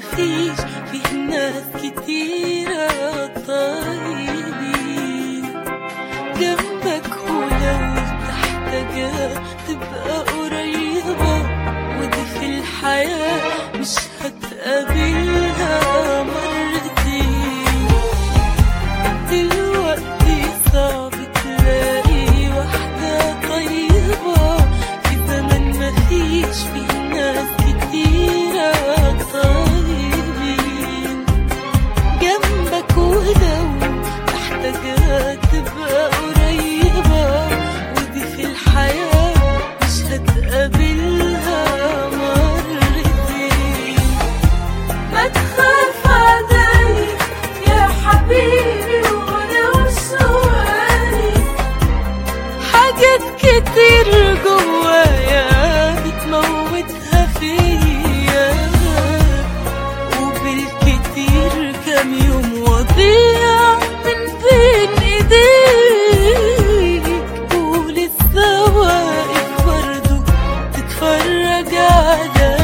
مفيش فيه ناس كتيرة طيبين جنبك ولو تحتاجها تبقى قريبة ودي في الحياة مش هتقابلها مرتين دلوقتي صعب تلاقي واحدة طيبة في زمن مفيش فيه ناس كتيرة طيبين جنبك ولو محتاجة تبقى قريبة ودي في الحياة مش هتقابلها مرتين ما تخاف علي يا حبيبي ولو ثواني حاجات كتير جوايا بتموتها فيا وبالكتير كام يوم وضيع من بين ايديك ولسه واقف برضه تتفرج عليا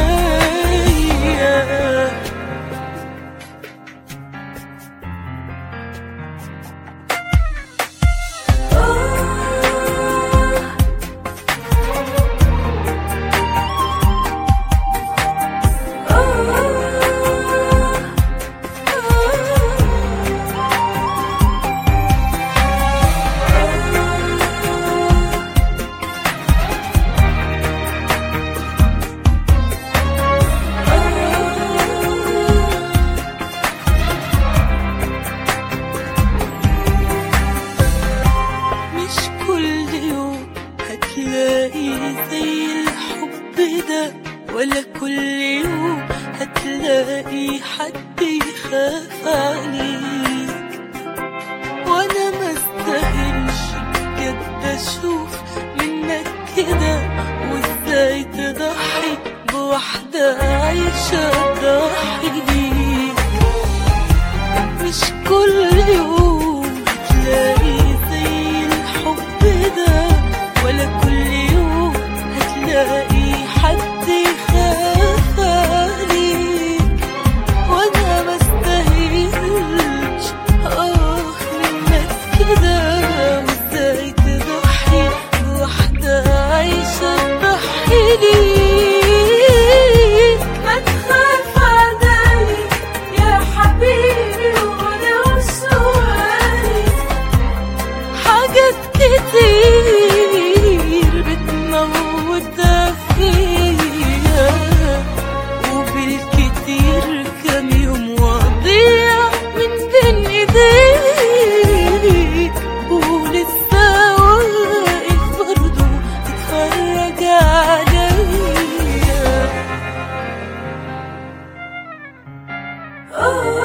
مش كل يوم هتلاقي زي الحب ده ولا كل يوم هتلاقي حد يخاف عليك وانا ما استاهلش بجد اشوف منك كده وازاي تضحي بواحدة عايشة تضحي بيك مش كل يوم هتلاقي زي الحب ده ولا كل يوم هتلاقي حد يخاف عليك وانا ما استاهلش اه منك كده وازاي تضحي بواحدة عايشة تضحي ليك ما تخاف علي يا حبيبي ولو ثواني حاجات كتير بتموت فيا وبالكتير كام يوم وضيع من بين ايديك ولسه واقف برضه تتفرج عليا آه